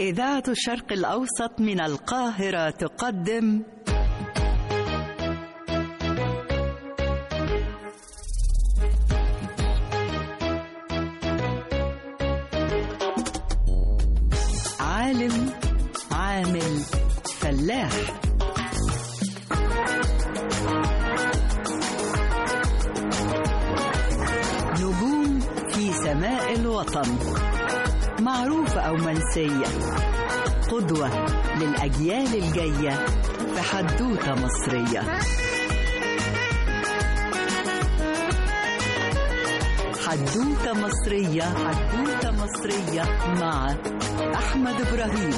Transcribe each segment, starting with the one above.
إذاعة الشرق الأوسط من القاهرة تقدم عالم عامل فلاح نجوم في سماء الوطن معروفة أو منسية قدوة للأجيال الجاية في حدوتة مصرية حدوتة مصرية حدوتة مصرية مع أحمد إبراهيم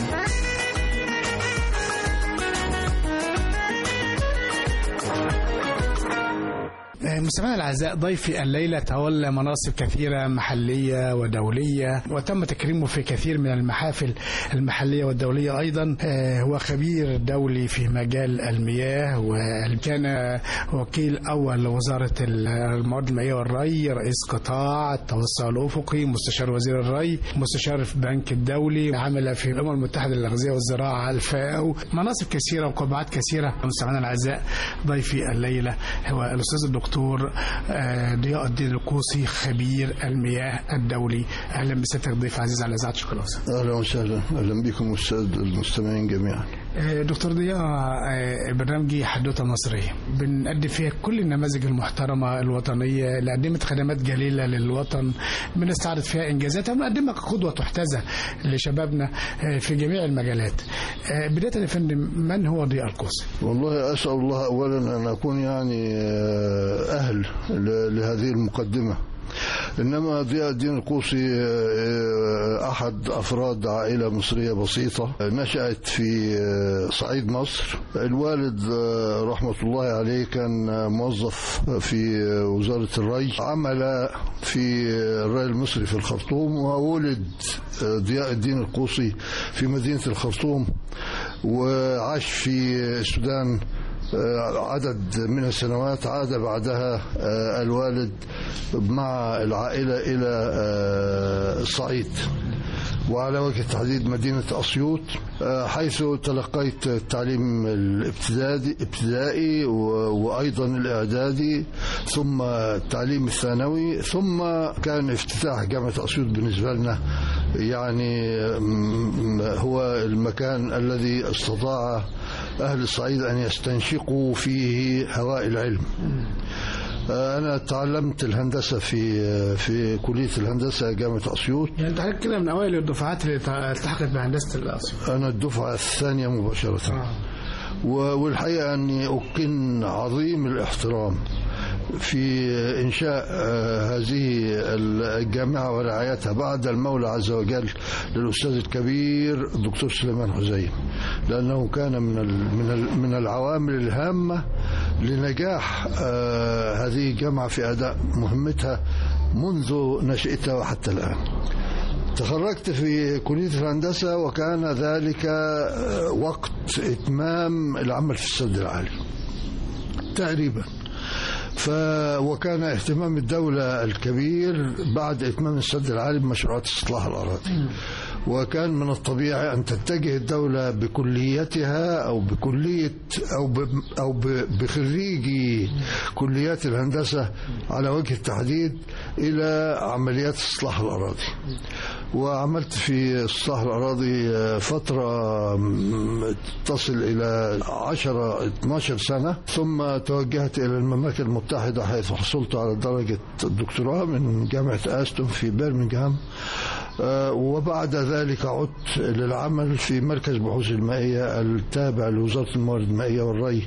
مستمعينا الاعزاء ضيفي الليله تولى مناصب كثيره محليه ودوليه وتم تكريمه في كثير من المحافل المحليه والدوليه ايضا هو خبير دولي في مجال المياه وكان وكيل اول لوزاره الموارد المائيه والري رئيس قطاع التوسع الافقي مستشار وزير الري مستشار في البنك الدولي عمل في الامم المتحده للاغذيه والزراعه الفاو مناصب كثيره وقبعات كثيره مستمعينا الاعزاء ضيفي الليله هو الاستاذ الدكتور الدكتور ضياء الدين القوسي خبير المياه الدولي اهلا بسيادتك ضيف عزيز على اذاعه شوكولاته اهلا وسهلا اهلا بكم والساده المستمعين جميعا دكتور ضياء برنامجي حدوته مصريه بنقدم فيها كل النماذج المحترمه الوطنيه اللي قدمت خدمات جليله للوطن بنستعرض فيها انجازاتها وبنقدمها كقدوه تحتذى لشبابنا في جميع المجالات بدايه يا فندم من هو ضياء القوسي؟ والله اسال الله اولا ان اكون يعني أهل لهذه المقدمة إنما ضياء الدين القوسي أحد أفراد عائلة مصرية بسيطة نشأت في صعيد مصر الوالد رحمة الله عليه كان موظف في وزارة الري عمل في الري المصري في الخرطوم وولد ضياء الدين القوسي في مدينة الخرطوم وعاش في السودان عدد من السنوات عاد بعدها الوالد مع العائلة إلى الصعيد وعلى وجه التحديد مدينة أسيوط حيث تلقيت التعليم الابتدائي وأيضا الإعدادي ثم التعليم الثانوي ثم كان افتتاح جامعة أسيوط بالنسبة لنا يعني هو المكان الذي استطاع أهل الصعيد أن يستنشقوا فيه هواء العلم أنا تعلمت الهندسة في في كلية الهندسة جامعة أسيوط يعني أنت حضرتك كده من أوائل الدفعات اللي التحقت بهندسة الأسيوط أنا الدفعة الثانية مباشرة آه. والحقيقة أني أكن عظيم الاحترام في إنشاء هذه الجامعة ورعايتها بعد المولى عز وجل للأستاذ الكبير الدكتور سليمان حزين لأنه كان من من من العوامل الهامة لنجاح هذه الجامعة في أداء مهمتها منذ نشأتها وحتى الآن تخرجت في كلية الهندسة وكان ذلك وقت إتمام العمل في السد العالي تقريبا ف وكان اهتمام الدولة الكبير بعد إتمام السد العالي بمشروعات استصلاح الأراضي وكان من الطبيعي أن تتجه الدولة بكليتها أو بكلية أو ب أو بخريجي كليات الهندسة على وجه التحديد إلى عمليات استصلاح الأراضي وعملت في استصلاح الأراضي فترة تصل إلى 10 12 سنة ثم توجهت إلى المملكة المتحدة حيث حصلت على درجة الدكتوراه من جامعة أستون في برمنغهام وبعد ذلك عدت للعمل في مركز بحوث المائية التابع لوزارة الموارد المائية والري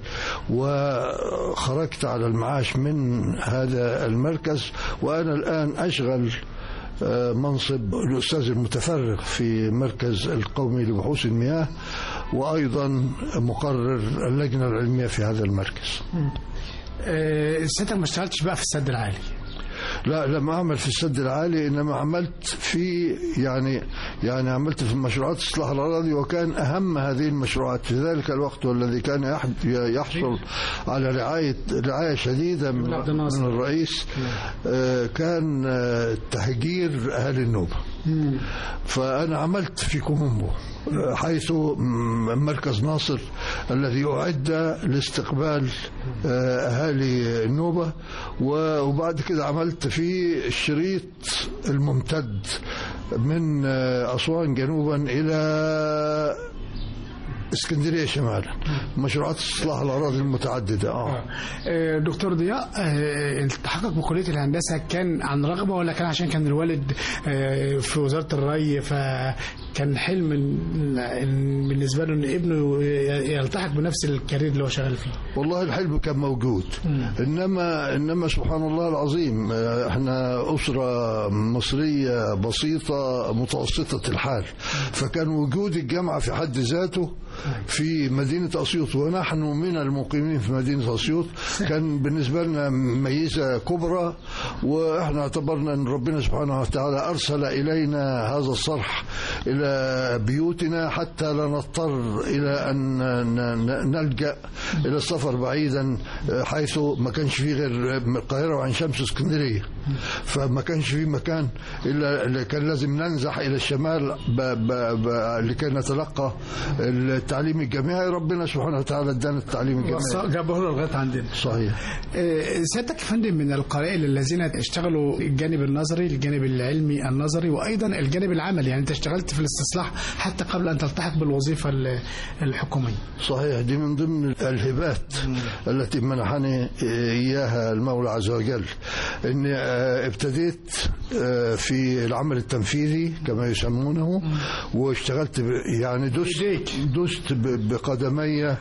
وخرجت على المعاش من هذا المركز وأنا الآن أشغل منصب الأستاذ المتفرغ في مركز القومي لبحوث المياه وأيضا مقرر اللجنة العلمية في هذا المركز سيادتك ما اشتغلتش بقى في السد العالي لا لم اعمل في السد العالي انما عملت في يعني يعني عملت في مشروعات اصلاح الاراضي وكان اهم هذه المشروعات في ذلك الوقت والذي كان يحصل على رعايه رعايه شديده من, من الرئيس كان تهجير اهالي النوبه فانا عملت في كومومبو حيث مركز ناصر الذي أعد لاستقبال أهالي النوبة وبعد كده عملت فيه الشريط الممتد من أسوان جنوبا إلى اسكندريه شمالا مشروعات استصلاح الاراضي المتعدده اه آه، دكتور ضياء آه، التحقك بكليه الهندسه كان عن رغبه ولا كان عشان كان الوالد آه، في وزاره الري فكان حلم إن- إن بالنسبه له ان ابنه يلتحق بنفس الكارير اللي هو شغال فيه والله الحلم كان موجود انما انما سبحان الله العظيم آه، احنا اسره مصريه بسيطه متوسطه الحال فكان وجود الجامعه في حد ذاته في مدينه اسيوط ونحن من المقيمين في مدينه اسيوط كان بالنسبه لنا ميزه كبرى واحنا اعتبرنا ان ربنا سبحانه وتعالى ارسل الينا هذا الصرح الى بيوتنا حتى لا نضطر الى ان ن- ن- نلجا الى السفر بعيدا حيث ما كانش فيه غير القاهره وعين شمس واسكندريه فما كانش فيه مكان الا اللي كان لازم ننزح الى الشمال ب ب ب لكي نتلقى التعليم الجامعي ربنا سبحانه وتعالى ادانا التعليم الجامعي جابه له لغايه عندنا صحيح آه، سيادتك يا فندم من القلائل الذين اشتغلوا الجانب النظري الجانب العلمي النظري وايضا الجانب العملي يعني انت اشتغلت في الاستصلاح حتى قبل ان تلتحق بالوظيفه ال- الحكوميه صحيح دي من ضمن الهبات التي منحني اياها المولى عز وجل اني آه، ابتديت آه، في العمل التنفيذي كما يسمونه واشتغلت ب- يعني دست بإيديك. دست ب- بقدمي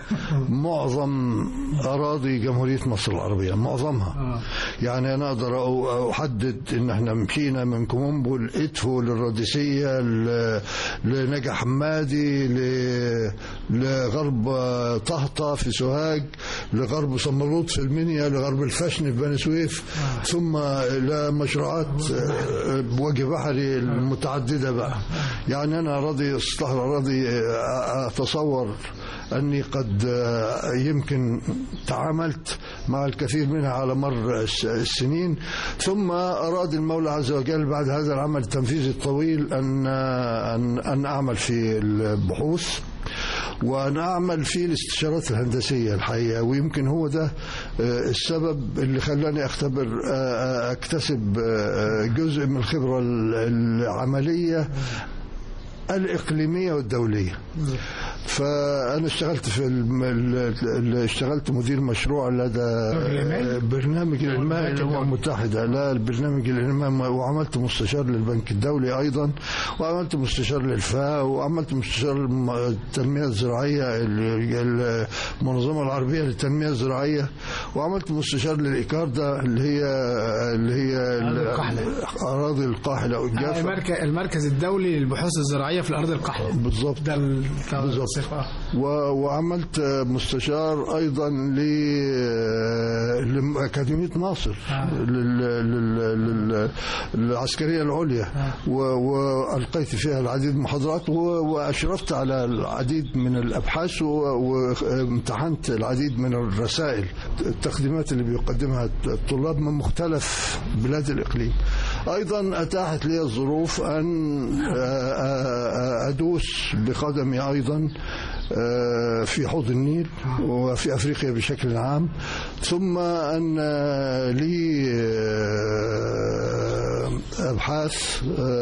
معظم اراضي جمهوريه مصر العربيه معظمها يعني انا اقدر أ- احدد ان احنا مشينا من كومومبو لادفو للراديسيه ل- لنجا حمادي ل- لغرب طهطا في سوهاج لغرب صمالوط في المنيا لغرب الفشن في بني سويف ثم الى مشروعات آه، بوجه بحري المتعدده بقى يعني انا راضي اصلاح الاراضي آه، اتصور اني قد آه، يمكن تعاملت مع الكثير منها على مر الس- السنين ثم اراد المولى عز وجل بعد هذا العمل التنفيذي الطويل ان ان ان اعمل في البحوث وأنا أعمل في الاستشارات الهندسية الحقيقة ويمكن هو ده آه، السبب اللي خلاني أختبر آه، آه، أكتسب آه، جزء من الخبرة العملية الإقليمية والدولية فأنا اشتغلت في الم... ال- ال- اشتغلت مدير مشروع لدى الإنماء؟ برنامج الإنماء الأمم المتحدة لا البرنامج الإنماء وعملت مستشار للبنك الدولي أيضا وعملت مستشار للفاء وعملت مستشار الم- التنمية الزراعية ال- المنظمة العربية للتنمية الزراعية وعملت مستشار للإيكاردا اللي هي اللي هي ال- القحلة. أراضي القاحلة والجافة المركز المركز الدولي للبحوث الزراعيه في الارض القحله بالضبط ده ال- بالظبط. الصفة. و- وعملت مستشار ايضا ل لاكاديميه ناصر لل... لل... لل... للعسكريه العليا و... والقيت فيها العديد من المحاضرات و... واشرفت على العديد من الابحاث و... وامتحنت العديد من الرسائل التقديمات اللي بيقدمها الطلاب من مختلف بلاد الاقليم ايضا اتاحت لي الظروف ان ادوس بقدمي ايضا في حوض النيل وفي افريقيا بشكل عام ثم ان لي ابحاث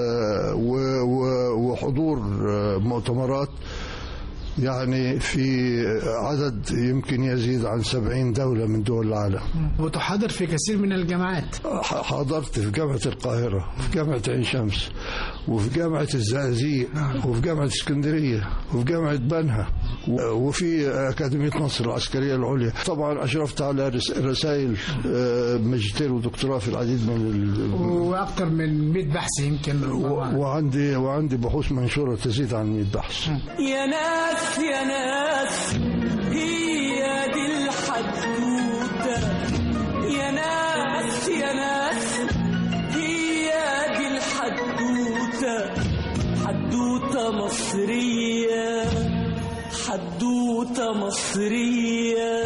وحضور مؤتمرات يعني في عدد يمكن يزيد عن سبعين دولة من دول العالم وتحاضر في كثير من الجامعات حضرت في جامعة القاهرة في جامعة عين شمس وفي جامعة الزقازيق وفي جامعة اسكندرية وفي جامعة بنها وفي أكاديمية مصر العسكرية العليا طبعا أشرفت على رسائل ماجستير ودكتوراه في العديد من وأكثر من 100 بحث يمكن وعندي وعندي بحوث منشورة تزيد عن 100 بحث يا ناس يا ناس هي دي الحدوتة يا ناس يا ناس هي دي الحدوتة حدوتة مصرية حدوتة مصرية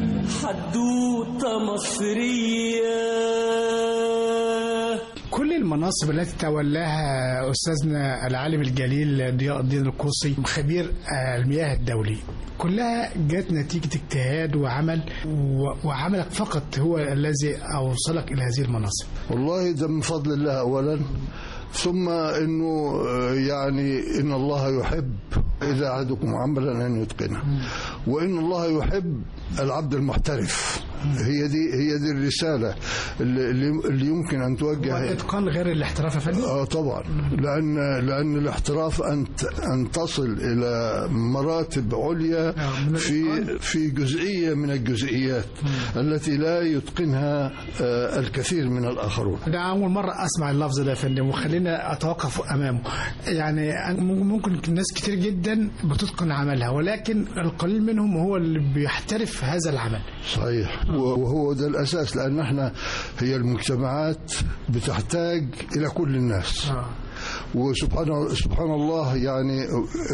حدوتة مصرية كل المناصب التي تولاها أستاذنا العالم الجليل ضياء الدين القوسي خبير آه، المياه الدولي كلها جت نتيجة اجتهاد وعمل و- وعملك فقط هو الذي أوصلك إلى هذه المناصب والله ده من فضل الله اولا ثم انه آه، يعني ان الله يحب اذا احدكم عملا ان يتقنه وان الله يحب العبد المحترف هي دي هي دي الرساله اللي, اللي- اللي يمكن ان توجه والإتقان غير الاحتراف يا فندم اه طبعا لان لان الاحتراف ان ان تصل الى مراتب عليا آه، من في الإتقان. في جزئيه من الجزئيات التي لا يتقنها آه، الكثير من الاخرون ده أول مرة أسمع اللفظ ده يا فندم وخلينا أتوقف أمامه يعني ممكن ناس كتير جدا بتتقن عملها ولكن القليل منهم هو اللي بيحترف هذا العمل صحيح وهو ده الاساس لان احنا هي المجتمعات بتحتاج الى كل الناس وسبحان سبحان الله يعني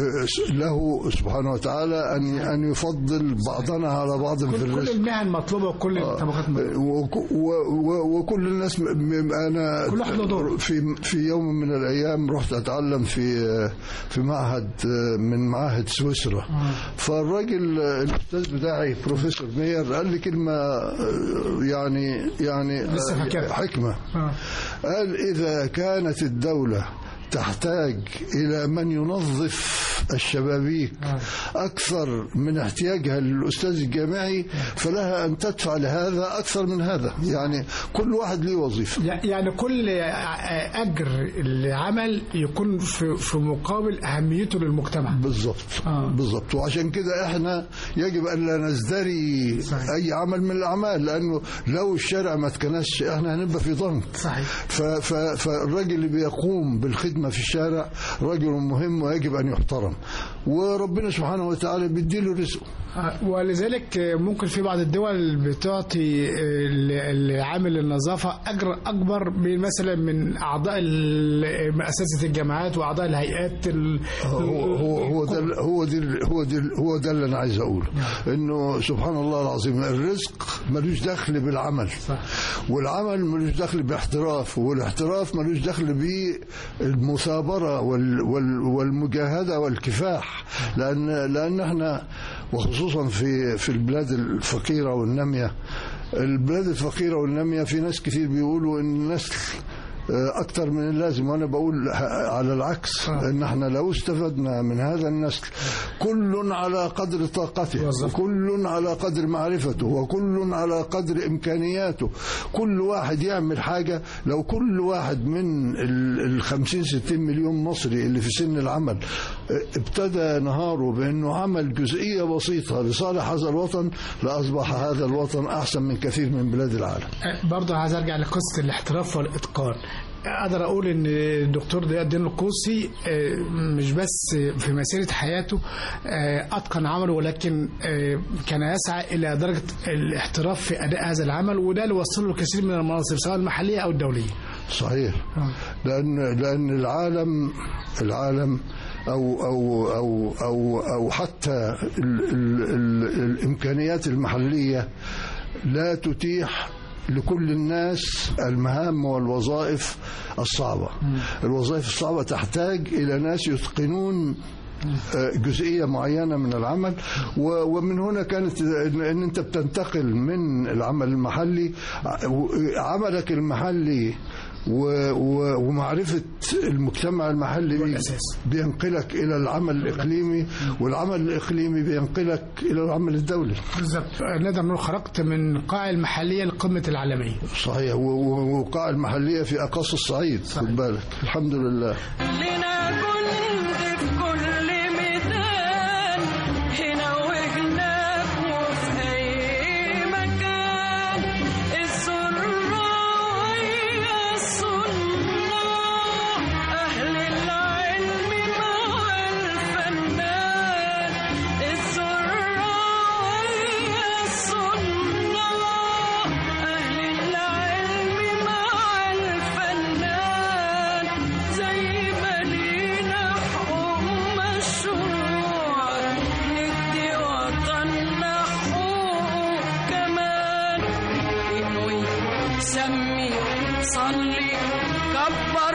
له سبحانه وتعالى ان ان يفضل بعضنا على بعض في كل الرزق المهن مطلوبة وكل الطبقات مطلوبة وك- و- و- وكل الناس م- م- انا كل واحد له دور. في في يوم من الايام رحت اتعلم في في معهد من معاهد سويسرا فالراجل الاستاذ بتاعي بروفيسور مير قال لي كلمه يعني يعني لسه فاكرها. حكمه آه. قال إذا كانت الدولة تحتاج إلى من ينظف الشبابيك أكثر من احتياجها للأستاذ الجامعي فلها أن تدفع لهذا أكثر من هذا يعني كل واحد له وظيفة يعني كل أجر العمل يكون في في مقابل أهميته للمجتمع بالضبط آه. بالضبط وعشان كده احنا يجب ان لا نزدري صحيح. اي عمل من الاعمال لانه لو الشارع ما اتكنسش احنا هنبقى في ضنك صحيح ف- ف- فالراجل اللي بيقوم بالخدمة في الشارع رجل مهم ويجب أن يحترم وربنا سبحانه وتعالى بيديله رزقه آه، ولذلك آه، ممكن في بعض الدول بتعطي آه، ل- لعامل النظافة أجر أكبر من مثلا من أعضاء ال- مؤسسة الجامعات وأعضاء الهيئات ال- هو هو هو ده هو ده هو ده هو ده اللي انا عايز اقوله انه سبحان الله العظيم الرزق ملوش دخل بالعمل صح. والعمل ملوش دخل باحتراف والاحتراف ملوش دخل بالمثابره وال وال والمجاهده والكفاح لان لان احنا وخصوصا في في البلاد الفقيره والناميه البلاد الفقيره والناميه في ناس كتير بيقولوا ان النسل اكتر من اللازم وانا بقول على العكس ان احنا لو استفدنا من هذا النسل كل على قدر طاقته بالظبط. وكل على قدر معرفته وكل على قدر امكانياته كل واحد يعمل حاجه لو كل واحد من ال 50 60 مليون مصري اللي في سن العمل اه، ابتدى نهاره بانه عمل جزئيه بسيطه لصالح هذا الوطن لاصبح هذا الوطن احسن من كثير من بلاد العالم آه، برضه عايز ارجع لقصه الاحتراف والاتقان اقدر اقول ان الدكتور ضياء الدين القوسي آه، مش بس في مسيره حياته آه، اتقن عمله ولكن آه، كان يسعى الى درجه الاحتراف في اداء هذا العمل وده اللي وصله الكثير من المناصب سواء المحليه او الدوليه صحيح لان لان العالم العالم او او او او او حتى ال ال ال الامكانيات المحليه لا تتيح لكل الناس المهام والوظائف الصعبه الوظائف الصعبه تحتاج الى ناس يتقنون آه، جزئيه معينه من العمل و- ومن هنا كانت ان إن انت بتنتقل من العمل المحلي ع- و- عملك المحلي و- و- ومعرفة المجتمع المحلي بي- والأساس. بينقلك إلى العمل الإقليمي والعمل الإقليمي بينقلك إلى العمل الدولي بالظبط نقدر نقول خرجت من قاع المحليه لقمه العالميه صحيح و- و- ووقاع المحلية في أقاصي الصعيد خد بالك الحمد لله لنا جند في كل ميدان هنا وهناك وفي أي مكان الزراعية الصناع أهل العلم مع الفنان الزراعية الصناع أهل العلم مع الفنان زي ما لينا حقوق مشروع ندي وطننا حقوق كمان انوي سمي صلي تكبر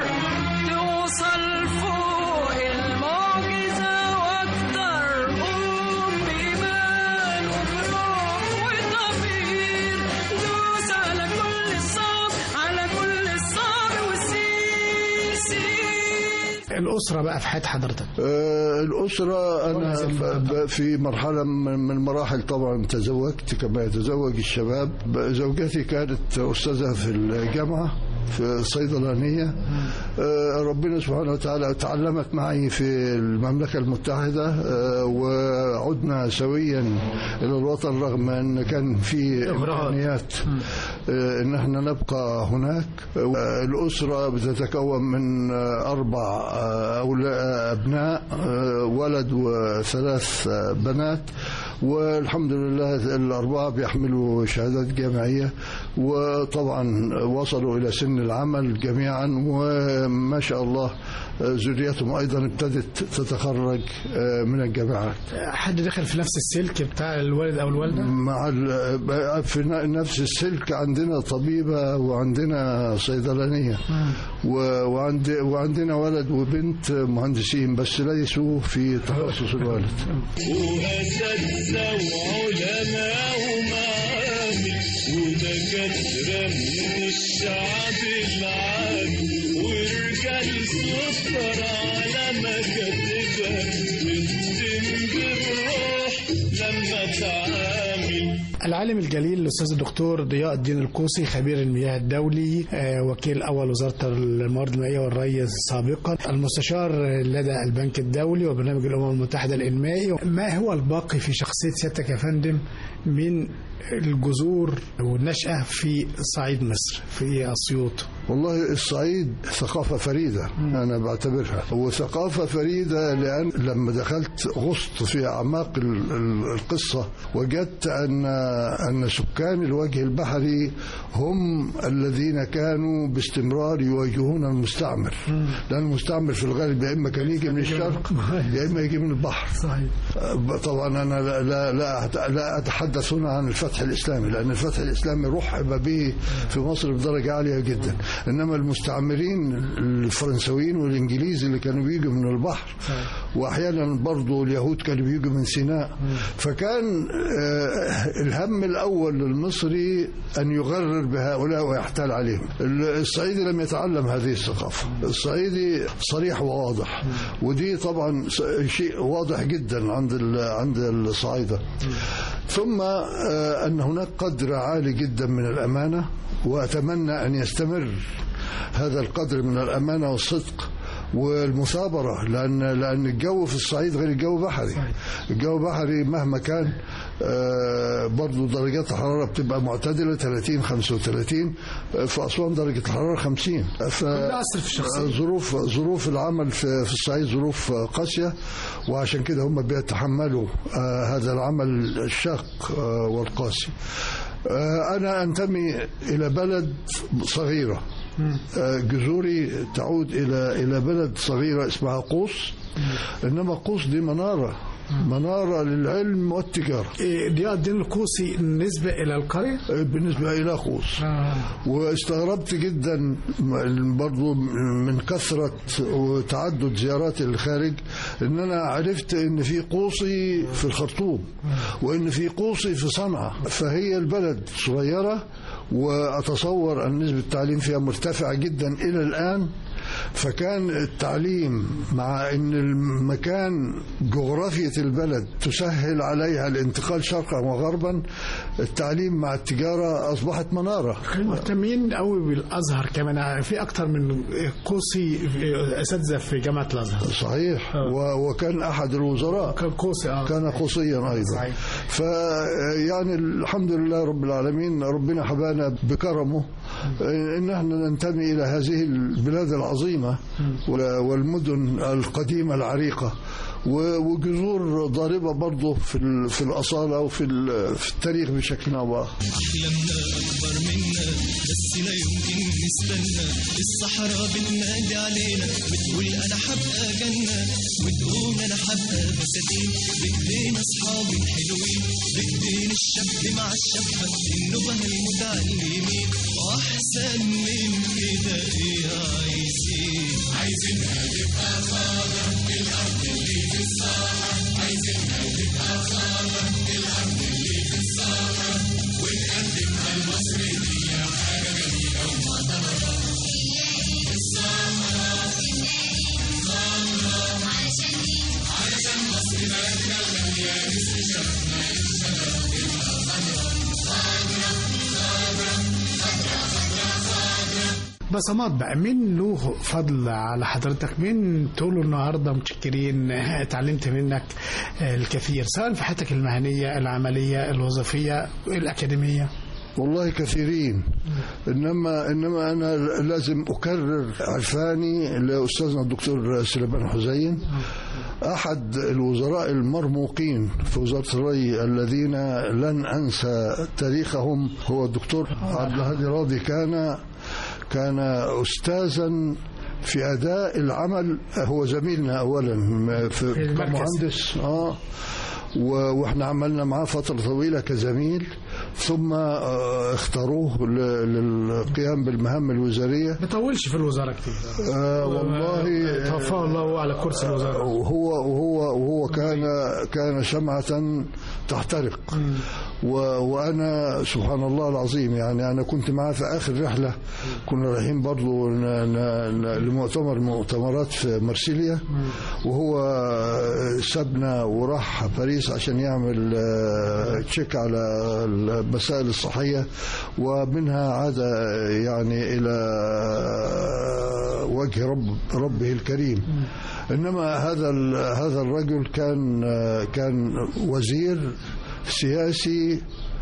توصل فوق المعجزة واكتر قوم بإيمان وبروح وضمير دوس على كل الصعب على كل الصعب والسير سير الأسرة بقى في حياة حضرتك آه، الأسرة أنا كويس ف- ب- في مرحلة من من المراحل طبعا تزوجت كما يتزوج الشباب زوجتي كانت أستاذة في الجامعة في صيدلانية آه، ربنا سبحانه وتعالى تعلمت معي في المملكة المتحدة آه، وعدنا سويا إلى الوطن رغم أن كان في إمكانيات آه، أن احنا نبقى هناك آه، الأسرة بتتكون من آه، أربع آه، أولا- أبناء آه، ولد وثلاث آه، بنات والحمد لله الأربعة بيحملوا شهادات جامعية وطبعا وصلوا إلى سن العمل جميعا وما شاء الله آه، ذريتهم أيضا ابتدت تتخرج آه، من الجامعات حد دخل في نفس السلك بتاع الوالد أو الوالدة مع ال- في نفس السلك عندنا طبيبة وعندنا صيدلانية و- وعند وعندنا ولد وبنت مهندسين بس ليسوا في تخصص الوالد وأساتذة وعلماء ومعامل ودكاترة من الشعب العامي ورجال سكر على مكاتبها تندم بالروح لما تعامل العالم الجليل الأستاذ الدكتور ضياء الدين القوسي خبير المياه الدولي آه، وكيل أول وزارة الموارد المائية والري سابقا المستشار لدى البنك الدولي وبرنامج الأمم المتحدة الإنمائي ما هو الباقي في شخصية سيادتك يا فندم من الجذور والنشأة في صعيد مصر في أسيوط والله الصعيد ثقافة فريدة أنا بعتبرها وثقافة فريدة لأن لما دخلت غصت في أعماق ال- ال- القصة وجدت أن أن سكان الوجه البحري هم الذين كانوا باستمرار يواجهون المستعمر لأن المستعمر في الغالب يا إما كان يجي من الشرق يا إما يجي من البحر صحيح طبعا انا لا لا لا, لا اتحدث هنا عن الفتح الاسلامي لان الفتح الاسلامي رحب به في مصر بدرجه عاليه جدا انما المستعمرين الفرنسويين والانجليز اللي كانوا بيجوا من البحر واحيانا برضو اليهود كانوا بيجوا من سيناء فكان آه، الهم الاول للمصري ان يغرر بهؤلاء ويحتال عليهم الصعيدي لم يتعلم هذه الثقافه الصعيدي صريح وواضح ودي طبعا شيء واضح جدا عند ال- عند الصعايده ثم آه، ان هناك قدر عالي جدا من الامانه واتمنى ان يستمر هذا القدر من الامانه والصدق والمثابره لان لان الجو في الصعيد غير الجو بحري الجو بحري مهما كان آه، برضو درجات الحراره بتبقى معتدله 30 35 آه، في اسوان درجه الحراره 50 ف أثر في الشخصية. ظروف ظروف العمل في في الصعيد ظروف قاسيه وعشان كده هم بيتحملوا آه، هذا العمل الشاق آه، والقاسي آه، انا انتمي الى بلد صغيره آه، جذوري تعود الى الى بلد صغيره اسمها قوس انما قوس دي مناره مناره للعلم والتجاره إيه، ضياء الدين القوسي نسبة إلى القرية آه، بالنسبه الى قوس واستغربت جدا برضو من كثرة وتعدد زيارات الخارج ان انا عرفت ان في قوصي في الخرطوم وان في قوصي في صنعاء فهي البلد صغيرة واتصور ان نسبة التعليم فيها مرتفعة جدا الى الان فكان التعليم مع ان المكان جغرافية البلد تسهل عليها الانتقال شرقا وغربا التعليم مع التجارة اصبحت منارة مهتمين قوي بالازهر كمان في اكتر من قوسي اساتذه في جامعه الازهر صحيح و- وكان احد الوزراء كان قوسي اه كان قوسيا ايضا صحيح. فيعني الحمد لله رب العالمين ربنا حبانا بكرمه ان احنا ننتمي الى هذه البلاد العظيمه وال- والمدن القديمه العريقه و- وجذور ضاربة برضه في ال- في الأصالة وفي ال- في التاريخ بشكل أو بآخر أحلامنا أكبر منا بس لا يمكن نستنى الصحراء بتنادي علينا بتقول أنا حبقى جنة وتقول أنا حبقى بساتين بإيدينا أصحابي الحلوين بإيدين الشاب مع الشابة النبه المتعلمين وأحسن من كده إيه عايزين عايزينها تبقى خضرا الأرض اللي في الصحراء عايزينها تبقى خضرا الأرض اللي في الصحراء ونقدمها لمصر دي حاجة جميلة ومطرة الصحراء خضرا علشان مصر بلدنا الغالية نسر شرفنا الشباب تبقى خضرا خضرا خضرا خضرا خضرا خضرا بصمات بقى مين له فضل على حضرتك مين تقول له النهارده متشكرين اتعلمت منك الكثير سواء في حياتك المهنيه العمليه الوظيفيه الاكاديميه والله كثيرين انما انما انا لازم اكرر عرفاني لاستاذنا الدكتور سليمان حسين احد الوزراء المرموقين في وزاره الري الذين لن انسى تاريخهم هو الدكتور عبد الهادي راضي كان كان استاذا في اداء العمل هو زميلنا اولا في المركز. كمهندس اه و- واحنا عملنا معاه فترة طويلة كزميل ثم آه، اختاروه ل- للقيام بالمهام الوزارية ما طولش في الوزاره كتير آه والله توفاه الله على كرسي الوزاره وهو وهو وهو كان كان شمعة تحترق و وانا سبحان الله العظيم يعني انا كنت معاه في اخر رحله كنا رايحين برضو ن- ن- ن- لمؤتمر مؤتمرات في مرسيليا وهو سابنا وراح باريس عشان يعمل آه، تشيك على المسائل الصحيه ومنها عاد يعني الى وجه رب ربه الكريم انما هذا ال- هذا الرجل كان كان وزير سياسي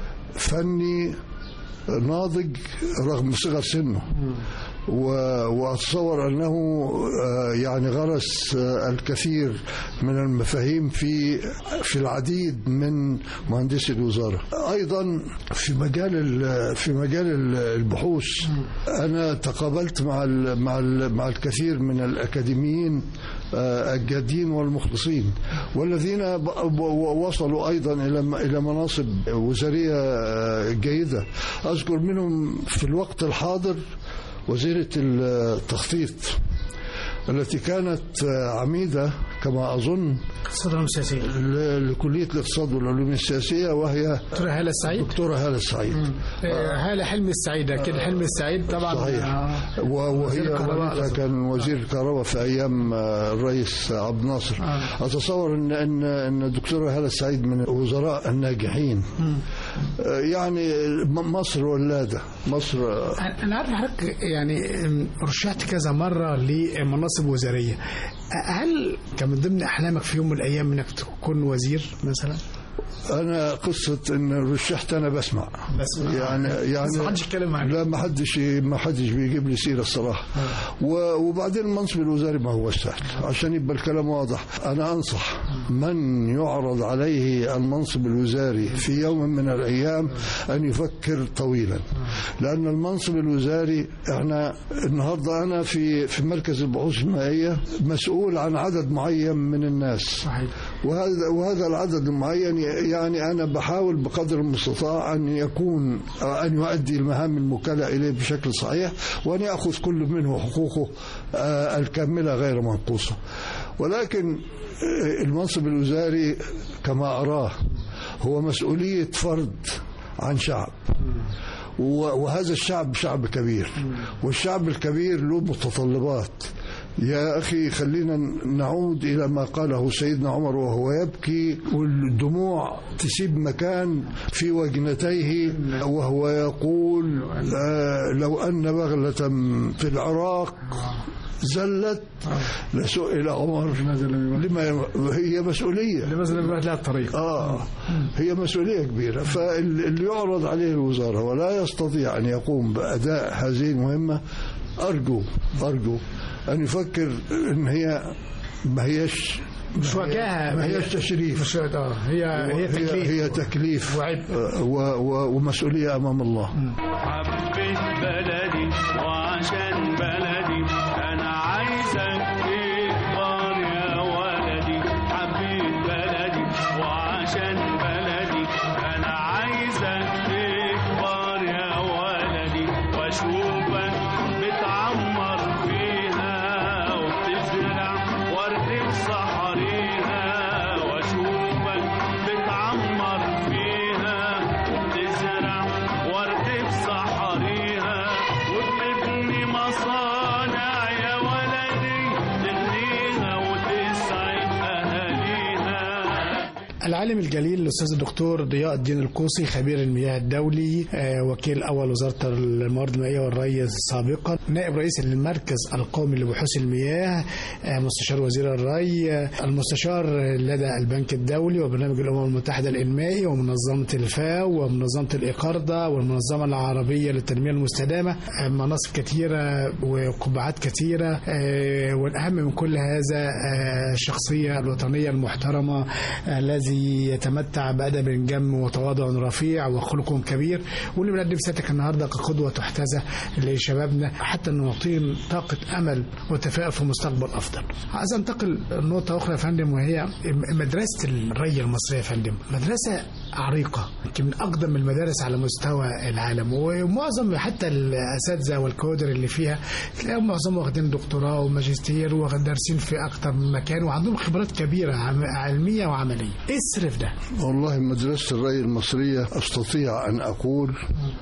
فني ناضج رغم صغر سنه و- واتصور انه آه، يعني غرس آه، الكثير من المفاهيم في في العديد من مهندسي الوزاره ايضا في مجال ال- في مجال ال- البحوث انا تقابلت مع ال- مع ال- مع الكثير من الاكاديميين آه، الجادين والمخلصين والذين ب- ب- وصلوا ايضا الى م- الى مناصب وزاريه آه، جيده اذكر منهم في الوقت الحاضر وزيره التخطيط التي كانت آه، عميده كما اظن اقتصاد السياسيه ل- لكليه الاقتصاد والعلوم السياسيه وهي دكتوره هاله السعيد دكتوره هاله السعيد آه، هاله حلمي السعيد اكيد حلمي السعيد طبعا صحيح آه، و- وهي وزير الكهرباء والدها أصلاً. كان وزير الكهرباء في ايام آه، الرئيس عبد الناصر آه. اتصور ان ان ان الدكتوره هاله السعيد من الوزراء الناجحين آه، يعني م- مصر ولاده مصر آه، انا عارف حضرتك يعني أم، رشحت كذا مره لمناصب وزاريه هل كان من ضمن احلامك في يوم من الايام انك تكون وزير مثلا؟ انا قصه ان رشحت انا بسمع بس يعني يعني بس ما حدش يتكلم معاك. لا ما حدش ما حدش بيجيب لي سيره الصراحه و- وبعدين المنصب الوزاري ما هو سهل عشان يبقى الكلام واضح انا انصح من يعرض عليه المنصب الوزاري في يوم من الايام ان يفكر طويلا لان المنصب الوزاري احنا النهارده انا في في مركز البحوث المائيه مسؤول عن عدد معين من الناس صحيح وهذا وهذا العدد المعين يعني انا بحاول بقدر المستطاع ان يكون ان يؤدي المهام الموكله اليه بشكل صحيح وان ياخذ كل منه حقوقه آه، الكامله غير منقوصه ولكن آه، المنصب الوزاري كما اراه هو مسؤوليه فرد عن شعب و- وهذا الشعب شعب كبير والشعب الكبير له متطلبات يا أخي خلينا نعود إلى ما قاله سيدنا عمر وهو يبكي والدموع تسيب مكان في وجنتيه وهو يقول آه لو أن بغلة في العراق زلت لسئل عمر لما هي مسؤولية لماذا لم يبقى لها الطريق؟ آه هي مسؤولية كبيرة فاللي يعرض عليه الوزارة ولا يستطيع أن يقوم بأداء هذه المهمة أرجو أرجو أن يفكر أن هي ما هيش مش وجاهه ما هيش تشريف مش اه هي هي تكليف هي تكليف وعبء. آه، و- و- ومسؤولية أمام الله حبيت بلدي وعشان بلدي انا عايزك تكبر يا ولدي حبيت بلدي وعشان بلدي انا عايزك تكبر يا ولدي واشوفك بتعمر فيها وبتزرع ورد بصحريها واشوفك بتعمر فيها وبتزرع ورد بصحريها وبتبني مصانع يا ولدي تغنيها وتسعد اهاليها العالم الجليل الاستاذ الدكتور ضياء الدين القوسي خبير المياه الدولي آه، وكيل اول وزاره الموارد المائيه والري سابقا نائب رئيس المركز القومي لبحوث المياه آه، مستشار وزير الري آه، المستشار لدى البنك الدولي وبرنامج الامم المتحده الانمائي ومنظمه الفاو ومنظمه الاقارده والمنظمه العربيه للتنميه المستدامه آه، مناصب كثيره وقبعات كثيره آه، والاهم من كل هذا آه، الشخصيه الوطنيه المحترمه الذي يتمتع بأدب جم وتواضع رفيع وخلق كبير واللي بنقدم سيادتك النهارده كقدوة تحتذى لشبابنا حتى نعطيهم طاقة أمل وتفاؤل في مستقبل أفضل. عايز أنتقل لنقطة أخرى يا فندم وهي مدرسة الري المصرية يا فندم مدرسة عريقة يمكن من أقدم المدارس على مستوى العالم ومعظم حتى الأساتذة والكوادر اللي فيها تلاقيهم معظمهم واخدين دكتوراه وماجستير ودارسين في أكتر من مكان وعندهم خبرات كبيرة عم- علمية وعملية. إيه السر في ده؟ والله مدرسة الري المصرية أستطيع أن أقول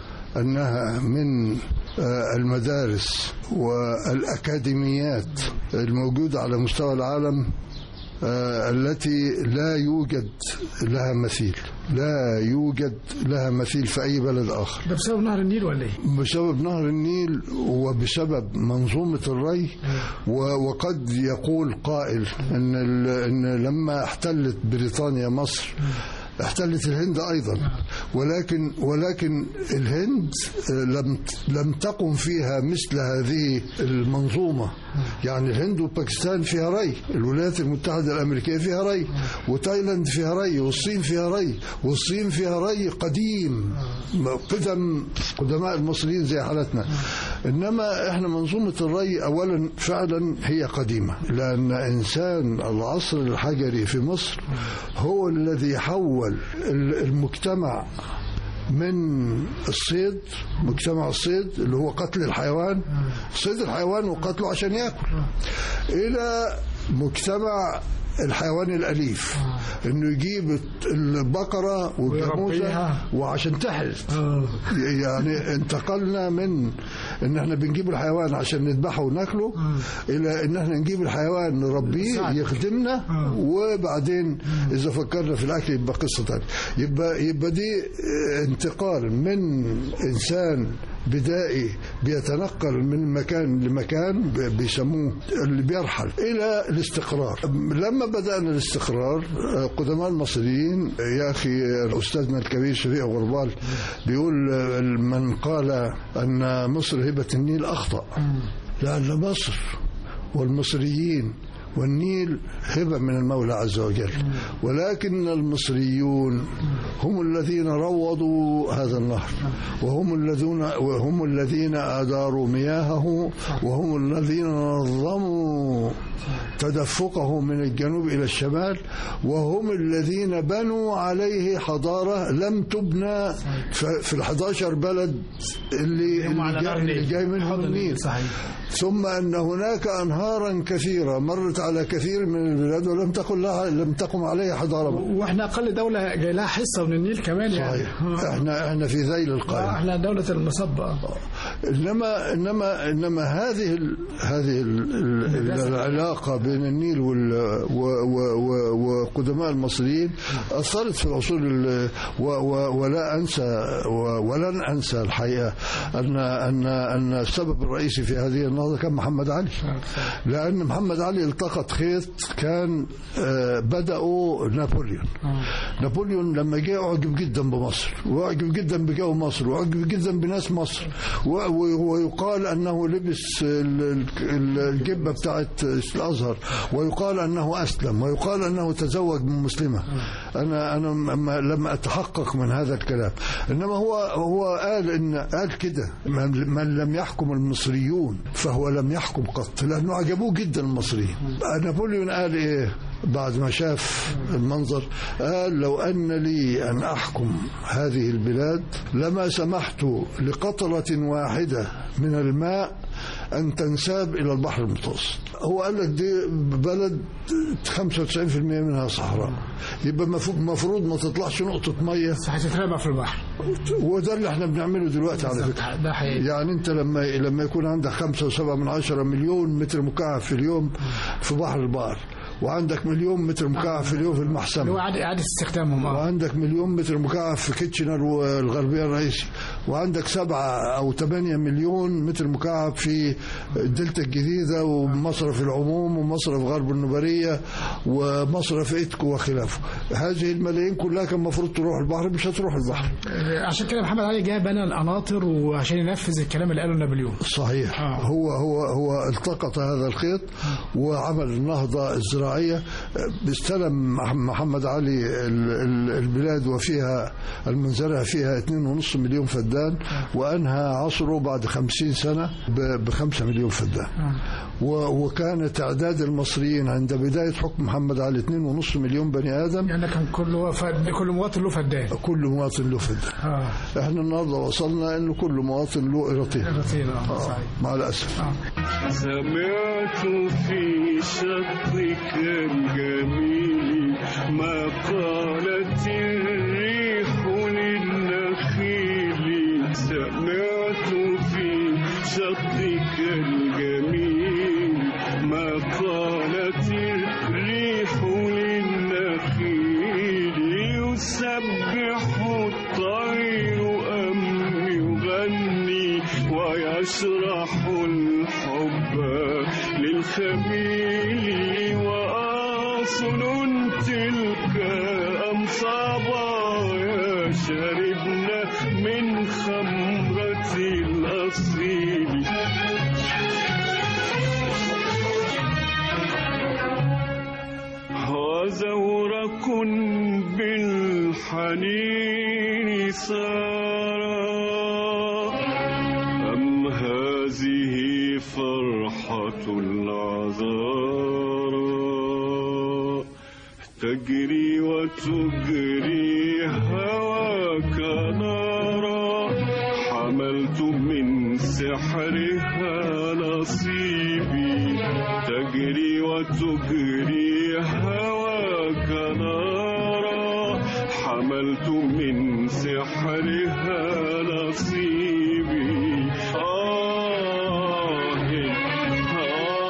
أنها من آه، المدارس والأكاديميات الموجودة على مستوى العالم آه، التي لا يوجد لها مثيل لا يوجد لها مثيل في أي بلد آخر ده بسبب نهر النيل ولا إيه؟ بسبب نهر النيل وبسبب منظومة الري و- وقد يقول قائل ان ال- ان لما احتلت بريطانيا مصر احتلت الهند ايضا ولكن ولكن الهند آه، لم لم تقم فيها مثل هذه المنظومه يعني الهند وباكستان فيها ري الولايات المتحده الامريكيه فيها ري وتايلاند فيها ري والصين فيها ري والصين فيها ري قديم قدم قدماء المصريين زي حالتنا انما احنا منظومه الري اولا فعلا هي قديمه لان انسان العصر الحجري في مصر هو الذي حول ال- المجتمع من الصيد مجتمع الصيد اللي هو قتل الحيوان صيد الحيوان وقتله عشان ياكل الى مجتمع الحيوان الاليف انه يجيب البقره والجاموسه ويربيها. وعشان تحل يعني انتقلنا من ان احنا بنجيب الحيوان عشان نذبحه وناكله الى ان احنا نجيب الحيوان نربيه يساعد. يخدمنا وبعدين اذا فكرنا في الاكل يبقى قصه ثانيه يبقى يبقى دي اه، انتقال من انسان بدائي بيتنقل من مكان لمكان ب- بيسموه اللي بيرحل الى الاستقرار لما بدانا الاستقرار اه، قدماء المصريين اه، يا اخي استاذنا الكبير شفيق غربال بيقول اه، من قال ان مصر هبه النيل اخطا لان مصر والمصريين والنيل هبة من المولى عز وجل ولكن المصريون هم الذين روضوا هذا النهر وهم الذين وهم الذين أداروا مياهه وهم الذين نظموا تدفقه من الجنوب إلى الشمال وهم الذين بنوا عليه حضارة لم تبنى ف- في الحداشر بلد اللي, هم على اللي, نهر جاي, اللي النيل. جاي منهم حوض النيل، النيل صحيح. ثم ان هناك انهارا كثيره مرت على كثير من البلاد ولم تكن لها لم تقم عليها حضاره واحنا اقل دوله جاي لها حصه من النيل كمان يعني صحيح آه. احنا احنا في ذيل آه، القائمه احنا دوله المصبه انما انما انما هذه ال هذه ال ال العلاقه بين النيل وال و و و وقدماء المصريين اثرت في العصور ال- و و ولا انسى و ولن انسى الحقيقه ان ان ان السبب الرئيسي في هذه النهضه كان محمد علي لان محمد علي التقى التقط خيط كان آه، بدأوا نابليون نابليون لما جاء أعجب جدا بمصر وأعجب جدا بجو مصر وأعجب جدا بناس مصر و- و- ويقال أنه لبس ال- ال- الجبة بتاعت الأزهر ويقال أنه أسلم ويقال أنه تزوج من مسلمة أنا أنا م- لم أتحقق من هذا الكلام إنما هو هو قال إن قال كده من من لم يحكم المصريون فهو لم يحكم قط لأنه عجبوه جدا المصريين نابليون قال إيه بعد ما شاف المنظر قال لو أن لي أن أحكم هذه البلاد لما سمحت لقطرة واحدة من الماء أن تنساب إلى البحر المتوسط هو قال لك دي بلد 95% منها صحراء يبقى مفروض مفروض ما تطلعش نقطة مية هتترمى في البحر وده اللي احنا بنعمله دلوقتي على فكرة ده حقيقي يعني انت لما لما يكون عندك خمسة وسبعة من عشرة مليون متر مكعب في اليوم في بحر البحر وعندك مليون متر مكعب في اليوم في اللي هو المحسمة إعادة إعادة استخدامهم اه وعندك مليون متر مكعب في كيتشنر والغربية الرئيسي وعندك سبعة أو ثمانية مليون متر مكعب في الدلتا الجديدة ومصرف العموم ومصرف غرب النبرية ومصرف إتكو وخلافه هذه الملايين كلها كان المفروض تروح البحر مش هتروح البحر عشان كده محمد علي جه بنى القناطر وعشان ينفذ الكلام اللي قاله نابليون صحيح آه. هو هو هو التقط هذا الخيط وعمل النهضة الزراعية استلم مح- محمد علي ال- ال- البلاد وفيها المنزرع فيها 2.5 مليون فدان وأنهى عصره بعد 50 سنة ب 5 مليون فدان و- وكان تعداد المصريين عند بداية حكم محمد علي 2.5 مليون بني آدم يعني كان كل فد... كل مواطن له فدان كل مواطن له فدان اه احنا النهارده وصلنا انه كل مواطن له قيراطين قيراطين، اه صحيح مع الاسف سمعت في شطك الجميل ما قالت الريح للنخيل سمعت في شطك الجميل ما قالت الريح للنخيل يسبح الطير أم يغني ويشرح الحب للخميل وأصل تلك أم صبايا شربنا من خمرة الأصيل وزورق بالحنين سارا أم هذه فرحة العذارى تجري وتجري هواك نارا حملت من سحرها نصيبي تجري وتجري هواك نارا حملت من سحرها نصيبي آه آه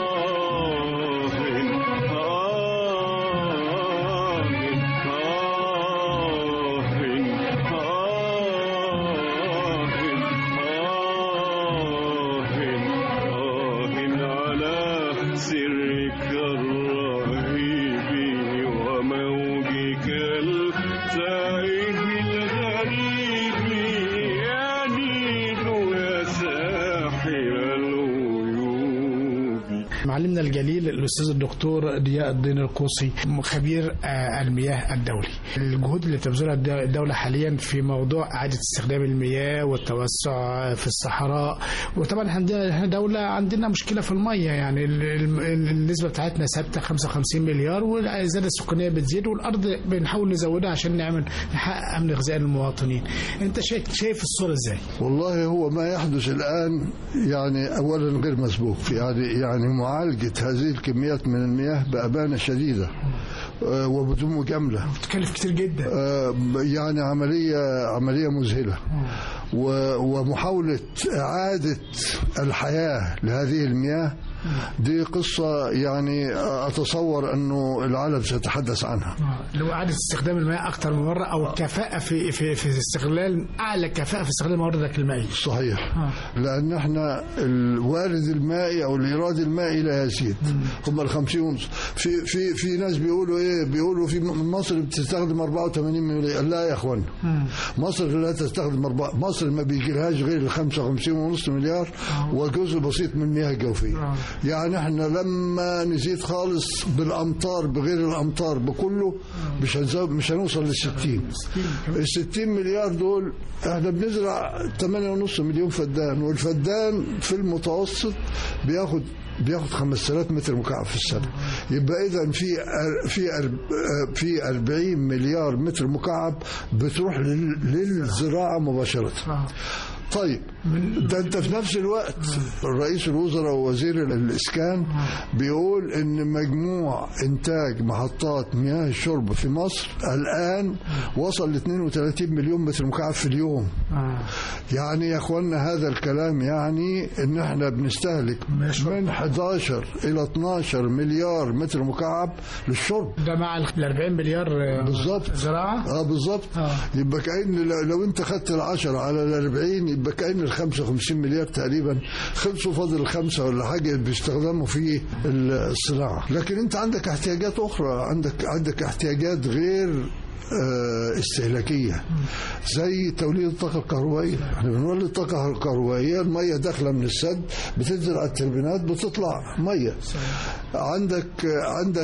على سرك الرهيب وموجك التائه الغريب يا نيل يا ساحر الغيوب معلمنا الجليل الاستاذ الدكتور ضياء الدين القوسي خبير آه، المياه الدولي الجهود اللي تبذلها الد- الدوله حاليا في موضوع اعاده استخدام المياه والتوسع في الصحراء وطبعا احنا عندنا إحنا دوله عندنا مشكله في الميه يعني ال- ال- النسبه بتاعتنا ثابته 55 مليار والزياده السكانيه بتزيد والارض بنحاول نزودها عشان نعمل نحقق امن غذائي للمواطنين انت شايف شايف الصوره ازاي؟ والله هو ما يحدث الآن يعني أولا غير مسبوق يعني يعني معالجة هذه الكميات من المياه بأمانة شديدة آه، وبدون مجاملة بتكلف كتير جدا آه، يعني عملية عملية مذهلة و- ومحاولة إعادة الحياة لهذه المياه دي قصة يعني أتصور أنه العالم سيتحدث عنها آه، اللي هو اعاده استخدام المياه اكثر من مره او الكفاءه في في في استغلال اعلى كفاءه في استغلال مواردك المائيه صحيح آه. لأن احنا الوارد المائي أو الإيراد المائي لا يزيد هم الخمسين ونص في في في ناس بيقولوا إيه بيقولوا في مصر بتستخدم 84 مليون لا يا إخوان مصر لا تستخدم أربعة مصر ما بيجيلهاش غير ال 55 ونص مليار وجزء بسيط من المياه الجوفية آه. يعني احنا لما نزيد خالص بالأمطار بغير الأمطار بكله مش هنزود مش هنوصل لل 60 ال 60 مليار دول احنا بنزرع 8.5 مليون فدان والفدان في المتوسط بياخد بياخد 5000 متر مكعب في السنه يبقى اذا في أر- في أر- في 40 مليار متر مكعب بتروح لل- للزراعه مباشره آه. طيب ده انت في نفس الوقت رئيس الوزراء ووزير الاسكان بيقول ان مجموع انتاج محطات مياه الشرب في مصر الان وصل ل 32 مليون متر مكعب في اليوم آه. يعني يا اخوانا هذا الكلام يعني ان احنا بنستهلك من 11 الى 12 مليار متر مكعب للشرب ده مع ال 40 مليار آه، بالظبط. زراعه اه بالظبط آه. يبقى كأن لو- لو انت خدت العشرة على الأربعين يبقى كأن ال 55 مليار تقريبا خلصوا فاضل الخمسة ولا حاجة بيستخدموا في الصناعة لكن انت عندك احتياجات أخرى عندك عندك احتياجات غير آه، استهلاكية زي توليد الطاقة الكهربائية احنا بنولد الطاقة الكهربائية المية داخلة من السد بتنزل على التربينات بتطلع مية عندك عندك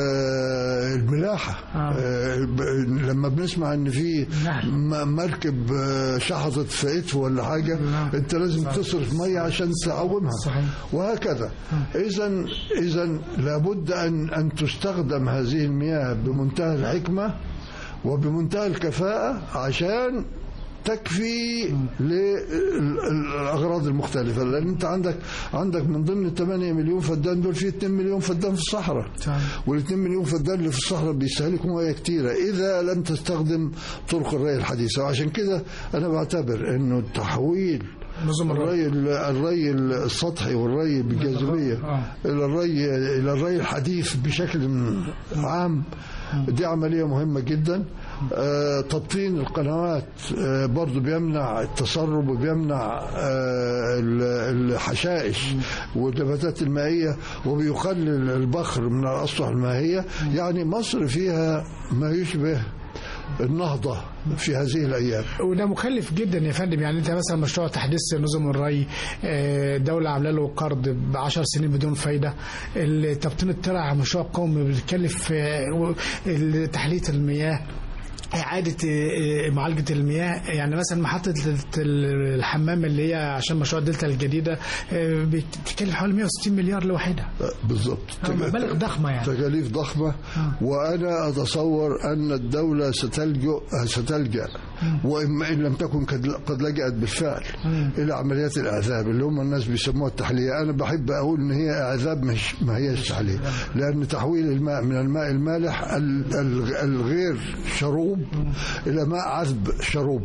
آه، الملاحة آه. آه، ب- لما بنسمع ان في نعم. م- مركب آه، شحطت في ادفو ولا حاجة نعم. انت لازم تصرف مية عشان تعومها صحيح. وهكذا اذا اذا لابد ان ان تستخدم هذه المياه بمنتهى الحكمة وبمنتهى الكفاءة عشان تكفي للاغراض المختلفه لان انت عندك عندك من ضمن ال 8 مليون فدان دول في 2 مليون فدان في الصحراء صحيح. وال 2 مليون فدان اللي في الصحراء بيستهلكوا ميه كتيره اذا لم تستخدم طرق الري الحديثه وعشان كده انا بعتبر انه تحويل نظم الري. الري الري السطحي والري بالجاذبيه آه. الى الري الى الري الحديث بشكل عام دي عمليه مهمه جدا آه، تبطين القنوات آه، برضو بيمنع التسرب وبيمنع آه، ال- الحشائش والنباتات المائيه وبيقلل البخر من الاسطح المائيه يعني مصر فيها ما يشبه النهضه في هذه الايام وده مكلف جدا يا فندم يعني انت مثلا مشروع تحديث نظم الري آه، دولة عامله له قرض ب 10 سنين بدون فايده تبطين الترع مشروع قومي بيتكلف آه، ال- تحليه المياه إعادة آه، معالجة المياه يعني مثلا محطة الحمام اللي هي عشان مشروع دلتا الجديدة آه، بتتكلف حوالي 160 مليار لوحدها بالضبط آه، مبالغ ضخمة يعني تكاليف ضخمة وأنا أتصور أن الدولة ستلجأ ستلجأ وإما إن لم تكن قد قد لجأت بالفعل إلى عمليات الإعذاب اللي هم الناس بيسموها التحلية أنا بحب أقول إن هي إعذاب مش ما هيش تحلية لأن تحويل الماء من الماء المالح ال- ال- الغير شروب إلى ماء عذب شروب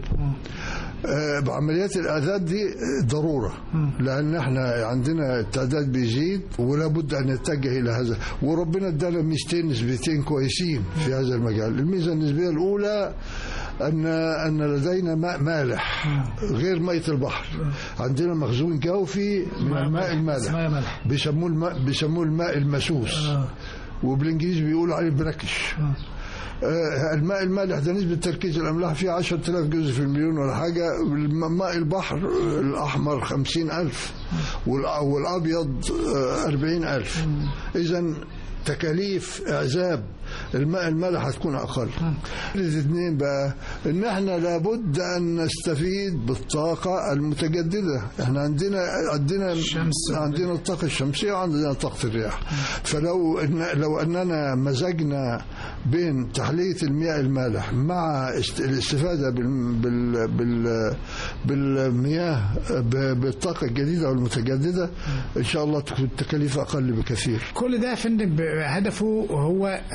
آه، بعمليات الإعذاب دي ضرورة لأن احنا عندنا التعداد بيزيد ولا بد أن نتجه إلى هذا وربنا ادانا ميزتين نسبتين كويسين في هذا المجال الميزة النسبية الأولى أن أن لدينا ماء مالح غير مية البحر عندنا مخزون جوفي من الماء المالح مياه مالح بيسموه الماء بيسموه الماء المسوس وبالانجليزي بيقولوا عليه براكش آه، الماء المالح ده نسبة تركيز الأملاح فيه 10000 جزء في المليون ولا حاجة الم- ماء البحر الأحمر 50000 والأ- والأبيض آه، 40000 إذا تكاليف إعزاب الماء المالح هتكون أقل الاثنين بقى إن إحنا لابد أن نستفيد بالطاقة المتجددة إحنا عندنا عندنا الشمس. عندنا الطاقة الشمسية وعندنا طاقة الرياح فلو إن لو أننا مزجنا بين تحلية المياه المالح مع است- الاستفادة بال بال بال بالمياه ب- بالطاقة الجديدة والمتجددة إن شاء الله تكون التكاليف أقل بكثير كل ده يا فندم ب- هدفه هو أم،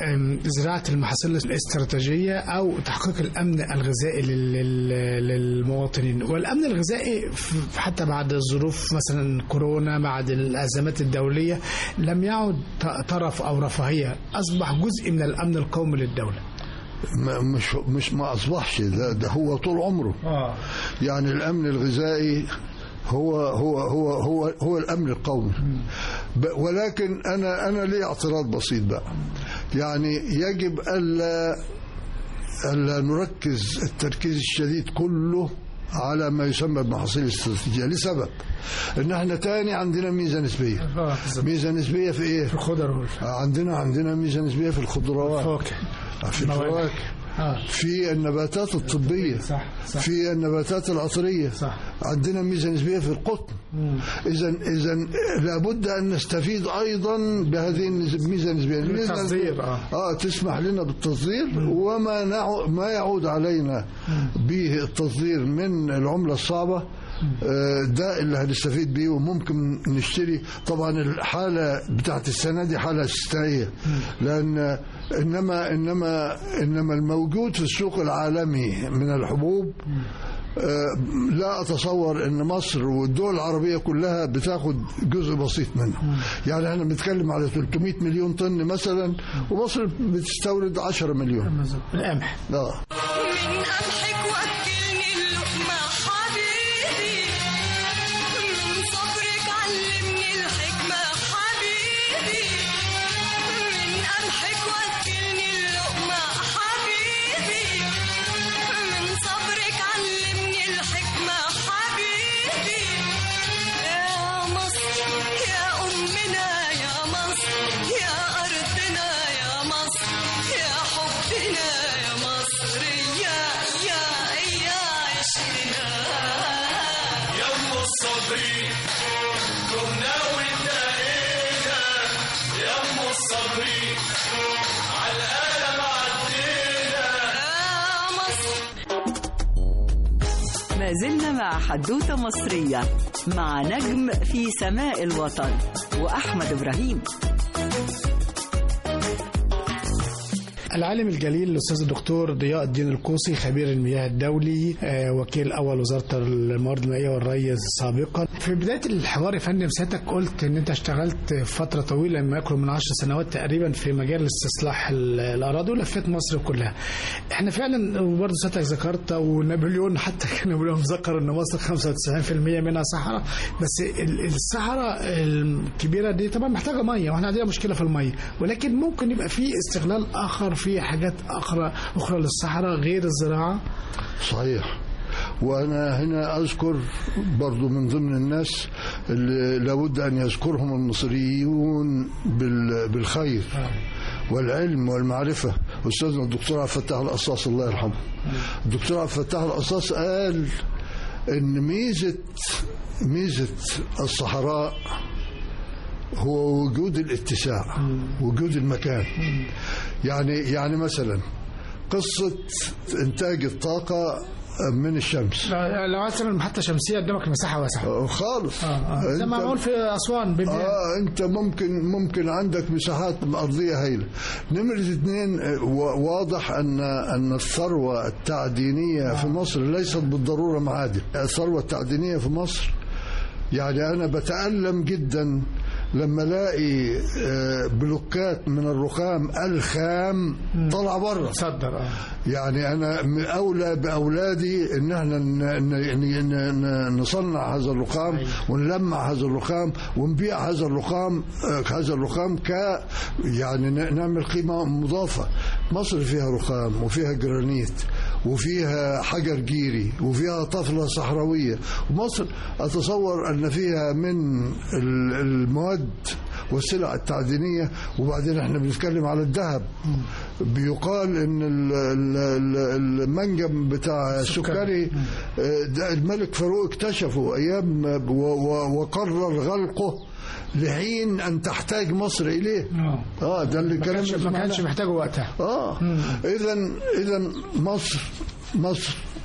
زراعة المحاصيل الاستراتيجية أو تحقيق الأمن الغذائي لل- لل- للمواطنين والأمن الغذائي ف- حتى بعد الظروف مثلا كورونا بعد الأزمات الدولية لم يعد ط- طرف أو رفاهية أصبح جزء من الأمن القومي للدولة ما- مش مش ما اصبحش ده, ده هو طول عمره آه. يعني الامن الغذائي هو هو هو هو هو الامن القومي ب- ولكن انا انا لي اعتراض بسيط بقى يعني يجب الا الا نركز التركيز الشديد كله على ما يسمى بالمحاصيل الاستراتيجيه لسبب ان احنا تاني عندنا ميزه نسبيه آه، بالظبط. ميزه نسبيه في ايه الخضر والف- عندنا عندنا ميزه نسبيه في الخضروات الفواكه في المواد. الفواكه آه. في النباتات الطبيه صح صح في النباتات العطرية صح. عندنا ميزة نسبية في القطن إذا إذا لابد أن نستفيد أيضا بهذه النسب- الميزة النسبية الميزة التصدير، النسبية- آه. آه تسمح لنا بالتصدير وما نعو ما يعود علينا به التصدير من العملة الصعبة آه، ده اللي هنستفيد بيه وممكن نشتري طبعا الحالة بتاعت السنة دي حالة استثنائية لأن إنما إنما إنما الموجود في السوق العالمي من الحبوب آه، لا أتصور أن مصر والدول العربية كلها بتاخد جزء بسيط منه يعني احنا بنتكلم على 300 مليون طن مثلا ومصر بتستورد 10 مليون القمح آه. من قمحك وكلني اللقمة حبيبي من صبرك علمني الحكمة حبيبي من قمحك وكلني اللقمة حبيبي من صبرك علمني الحكمة حبيبي يا مصر يا أمنا يا مصر يا أرضنا يا مصر يا حبنا يا مصر يا يا يا عشقنا يا مصر ما زلنا مع حدوتة مصرية مع نجم في سماء الوطن وأحمد إبراهيم العالم الجليل الاستاذ الدكتور ضياء الدين القوسي خبير المياه الدولي آه، وكيل اول وزاره الموارد المائيه والري سابقا في بدايه الحوار يا فندم سيادتك قلت ان انت اشتغلت فتره طويله ما يقرب من 10 سنوات تقريبا في مجال استصلاح ال- الاراضي ولفيت مصر كلها احنا فعلا وبرضه سيادتك ذكرت ونابليون حتى كان نابليون ذكر ان مصر 95% منها صحراء بس ال- الصحراء الكبيره دي طبعا محتاجه ميه واحنا عندنا مشكله في الميه ولكن ممكن يبقى في استغلال اخر في حاجات اخرى اخرى للصحراء غير الزراعه صحيح وأنا هنا أذكر برضو من ضمن الناس اللي لابد أن يذكرهم المصريون بال- بالخير والعلم والمعرفة أستاذنا الدكتور عبد الفتاح القصاص الله يرحمه الدكتور عبد الفتاح القصاص قال إن ميزة ميزة الصحراء هو وجود الاتساع وجود المكان يعني يعني مثلا قصة إنتاج الطاقة من الشمس لو مثلا حتى شمسيه قدامك مساحه واسعه آه، خالص آه. زي ما أنت- معمول في اسوان بيبقى اه انت ممكن ممكن عندك مساحات ارضيه هائله نمره اثنين آه، و- واضح ان ان الثروه التعدينيه في مصر ليست بالضروره معادن الثروه التعدينيه في مصر يعني انا بتالم جدا لما الاقي آه، بلوكات من الرخام الخام طلع بره تصدر اه يعني انا م- اولى باولادي ان احنا ن- ن- ن- ن- نصنع هذا الرخام ونلمع هذا الرخام ونبيع هذا الرخام آه، هذا الرخام ك يعني ن- نعمل قيمه مضافه مصر فيها رخام وفيها جرانيت وفيها حجر جيري وفيها طفله صحراويه ومصر اتصور ان فيها من ال- المواد والسلع التعدينية وبعدين احنا بنتكلم على الذهب بيقال ان ال- ال- ال- المنجم بتاع السكري آه، ده الملك فاروق اكتشفه ايام و- و- وقرر غلقه لحين ان تحتاج مصر اليه آه. اه ده اللي ما كلام كانش ما كانش محتاجه وقتها اه اذا اذا مصر مصر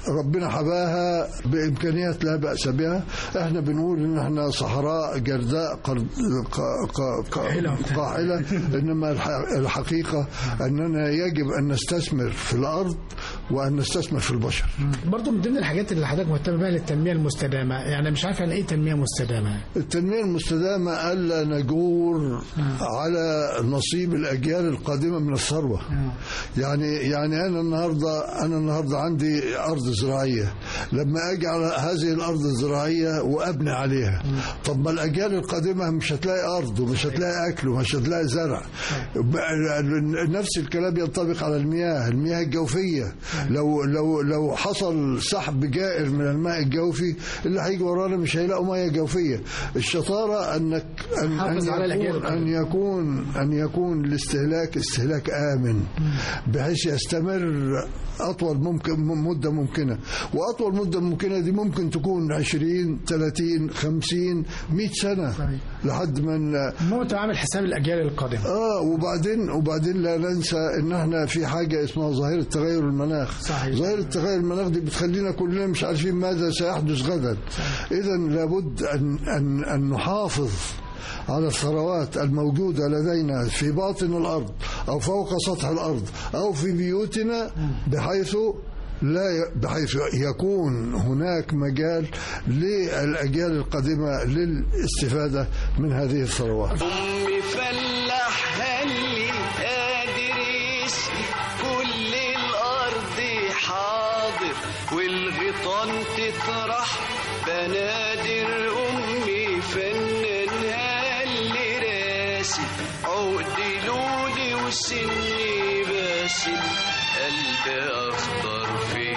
ربنا حباها بامكانيات لا باس بها احنا بنقول ان احنا صحراء جرداء قر- ق- ق- ق- قاحله انما الح- الحقيقه اننا يجب ان نستثمر في الارض وان نستثمر في البشر برضه من ضمن الحاجات اللي حضرتك مهتم بها للتنميه المستدامه يعني مش عارف يعني ايه تنميه مستدامه التنمية المستدامة ألا نجور على نصيب الأجيال القادمة من الثروة يعني يعني أنا النهاردة أنا النهاردة عندي أرض زراعية لما أجي على هذه الأرض الزراعية وأبني عليها طب ما الأجيال القادمة مش هتلاقي أرض ومش هتلاقي أكل ومش هتلاقي زرع نفس الكلام ينطبق على المياه المياه الجوفية لو لو لو حصل سحب جائر من الماء الجوفي اللي هيجي ورانا مش هيلاقوا مياه جوفية الشطارة أنك أن, أن, حافظ على الأجيال يكون أن يكون أن يكون الاستهلاك استهلاك آمن بحيث يستمر أطول ممكن مدة ممكنة وأطول مدة ممكنة دي ممكن تكون 20 30 50 100 سنة لحد ما ن- هو انت عامل حساب الاجيال القادمه اه وبعدين وبعدين لا ننسى ان احنا في حاجه اسمها ظاهره تغير المناخ صحيح. ظاهره تغير المناخ دي بتخلينا كلنا مش عارفين ماذا سيحدث غدا اذا لابد ان ان ان نحافظ على الثروات الموجودة لدينا في باطن الأرض أو فوق سطح الأرض أو في بيوتنا بحيث لا ي- بحيث يكون هناك مجال للأجيال القادمة للاستفادة من هذه الثروات أمي فلاح هلي قادر يسقي كل الأرض حاضر والغيطان تطرح بنادر أمي فنان هلي راسي عقد لولي وسني باسم قلبي أخضر في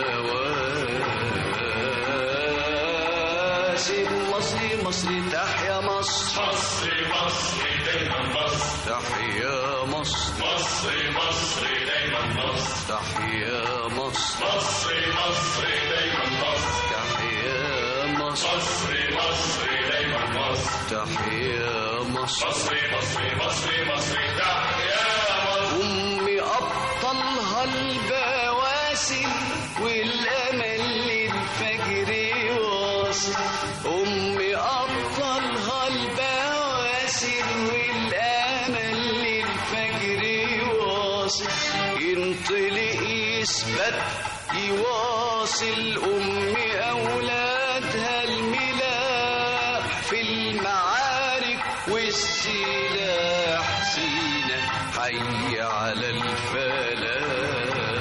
المواسم مصري مصري تحيا مصر مصري مصري دايما مصر تحيا مصر مصري مصري دايما مصر تحيا مصر مصري مصري دايما مصر تحيا مصر مصري مصري دايما مصر تحيا مصر مصري مصري مصري مصري تحيا مصر أمي أبطلها البواسل والأمل للفجر واصل أمي أبطلها البواسل والأمل للفجر واصل ينطلق يثبت يواصل أمي أولادها الملاح في المعارك والسلاح سينا حي على الفلاح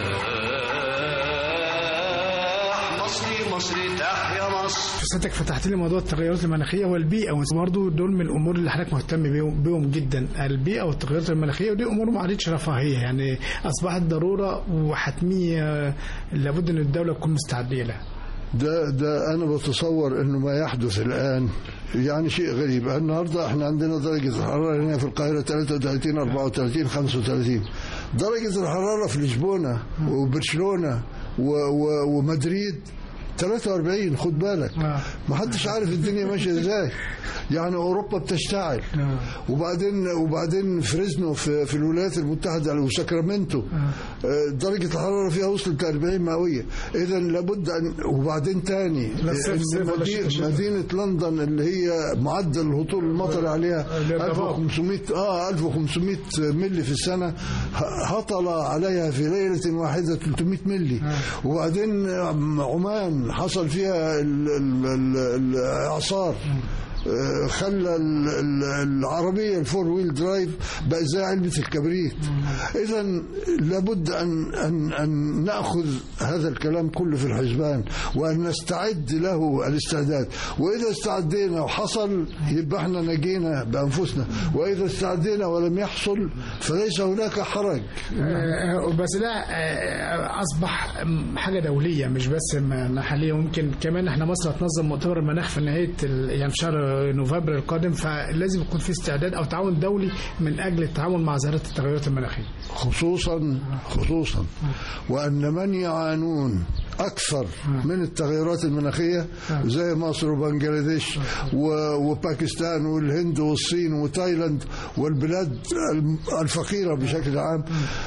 مصري مصري تحيا مصر حضرتك فتحت لي موضوع التغيرات المناخيه والبيئه وبرضه دول من الامور اللي حضرتك مهتم بيهم, بيهم جدا البيئه والتغيرات المناخيه ودي امور ما عادتش رفاهيه يعني اصبحت ضروره وحتميه لابد ان الدوله تكون مستعده لها ده ده انا بتصور انه ما يحدث الان يعني شيء غريب النهارده احنا عندنا درجه الحراره هنا في القاهره 33 34 35 درجه الحراره في لشبونه وبرشلونه و و ومدريد 43 خد بالك آه. ما حدش عارف الدنيا ماشيه ازاي يعني اوروبا بتشتعل آه. وبعدين وبعدين فريزنو في, في الولايات المتحده وساكرامنتو آه، درجه الحراره فيها وصلت ل 40 مئويه اذا لابد ان وبعدين تاني لا صيف- إن صيف ولا مدينة, شتاء- شتاء. مدينه لندن اللي هي معدل الهطول المطري عليها اللي هي الضباب. 1500 اه 1500 ملي في السنه ه- هطل عليها في ليله واحده 300 ملي وبعدين عمان حصل فيها ال- ال- ال- الاعصار آه، خلى ال- ال- العربيه الفور ويل درايف بقى زي علبه الكبريت اذا لابد ان ان ان ناخذ هذا الكلام كله في الحسبان وان نستعد له الاستعداد واذا استعدينا وحصل يبقى احنا نجينا بانفسنا واذا استعدينا ولم يحصل فليس هناك حرج آه، بس ده آه، اصبح م- حاجه دوليه مش بس م- محليه ممكن كمان احنا مصر هتنظم مؤتمر المناخ في نهايه ال- يعني في شهر نوفمبر القادم فلازم يكون في استعداد او تعاون دولي من اجل التعامل مع ظاهره التغيرات المناخيه خصوصا خصوصا وأن من يعانون أكثر من التغيرات المناخية زي مصر وبنجلاديش و- وباكستان والهند والصين وتايلاند والبلاد الم- الفقيرة بشكل عام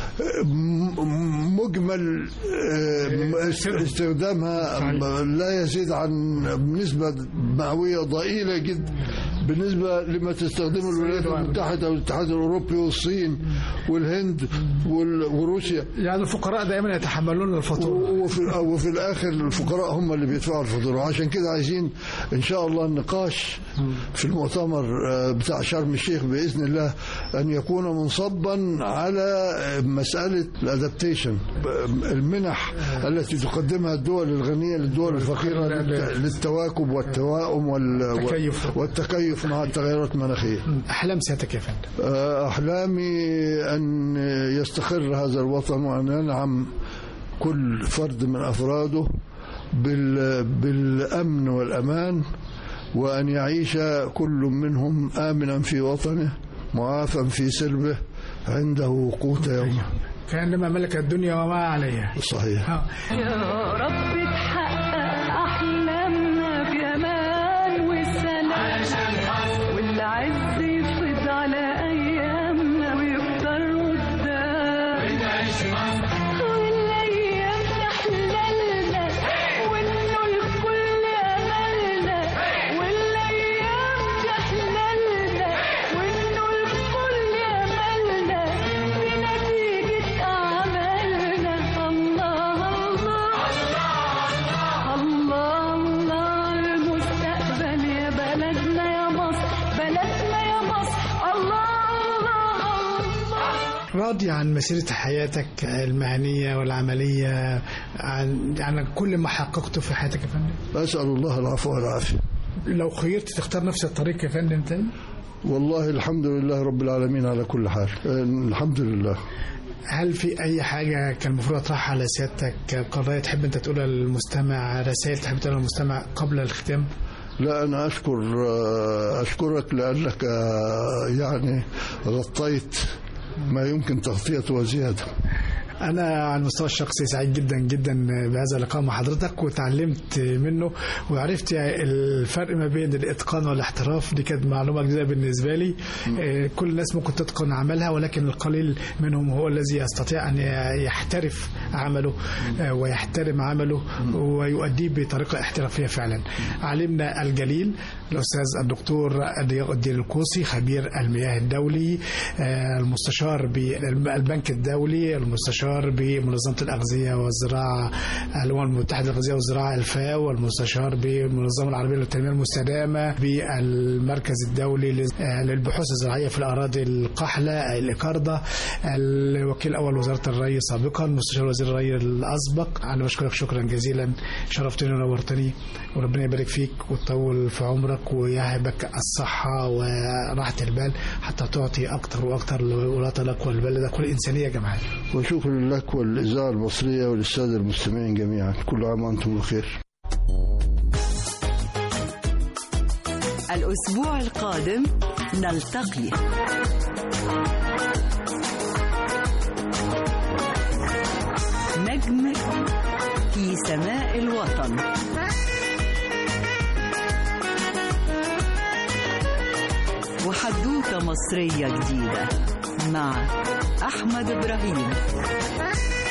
م- مجمل آه، است- استخدامها لا يزيد عن نسبة مئوية ضئيلة جدا بالنسبة لما تستخدمه الولايات المتحدة والاتحاد الأوروبي والصين والهند وال- وروسيا يعني الفقراء دائما يتحملون الفاتوره وفي, وفي الاخر الفقراء هم اللي بيدفعوا الفاتوره وعشان كده عايزين ان شاء الله النقاش في المؤتمر آه، بتاع شرم الشيخ باذن الله ان يكون منصبا على آه، مساله الادابتيشن المنح التي تقدمها الدول الغنيه للدول الفقيره للت- للتواكب والتوائم وال- التكيف. والتكيف مع التغيرات المناخيه احلام سيادتك يا فندم أحلامي أن يستقر هذا الوطن وأن ينعم كل فرد من أفراده بال- بالأمن والأمان وأن يعيش كل منهم آمنا في وطنه معافى في سلبه عنده قوت يومه كانما ملك الدنيا وما عليها صحيح آه. يا رب تحقق أحلامنا بأمان وسلام والعز يفيض على أيامنا ويكتر قدام والأيام تحللنا وإنه الكل أملنا والأيام تحللنا وإنه الكل أملنا بنتيجة أعمالنا الله الله الله الله المستقبل يا بلدنا يا مصر بلدنا يا مصر الله الله الله راضي عن مسيرة حياتك المهنية والعملية عن, عن كل ما حققته في حياتك يا فندم أسأل الله العفو والعافية لو خيرت تختار نفس الطريق يا فندم تاني والله الحمد لله رب العالمين على كل حال الحمد لله هل في أي حاجة كان المفروض أطرحها على سيادتك قضايا تحب أنت تقولها للمستمع رسائل تحب تقولها للمستمع قبل الختام لا أنا أشكر أشكرك لأنك يعني غطيت ما يمكن تغطيته وزيادة أنا على المستوى الشخصي سعيد جدا جدا بهذا اللقاء مع حضرتك وتعلمت منه وعرفت الفرق ما بين الإتقان والاحتراف دي كانت معلومة جديدة بالنسبة لي آه، كل الناس ممكن تتقن عملها ولكن القليل منهم هو الذي يستطيع أن يحترف عمله آه، ويحترم عمله ويؤديه بطريقة احترافية فعلا علمنا الجليل الأستاذ الدكتور ضياء الدين الكوسي خبير المياه الدولي آه، المستشار بالبنك الدولي المستشار بمنظمة الأغذية والزراعة الأمم المتحدة للأغذية والزراعة الفاو والمستشار بالمنظمة العربية للتنمية المستدامة بالمركز الدولي لل- آه، للبحوث الزراعية في الأراضي القحلة الإكاردة الوكيل الأول وزارة الري سابقا مستشار وزير الري الأسبق أنا بشكرك شكرا جزيلا شرفتني ونورتني وربنا يبارك فيك ويطول في عمرك ويهبك الصحة وراحة البال حتى تعطي أكثر وأكثر لوطنك ولبلدك والإنسانية جمعاء وشكرا لك والإذاعة المصرية وللسادة المستمعين جميعا كل عام وأنتم بخير الأسبوع القادم نلتقي نجم في سماء الوطن وحدوتة مصرية جديدة مع أحمد إبراهيم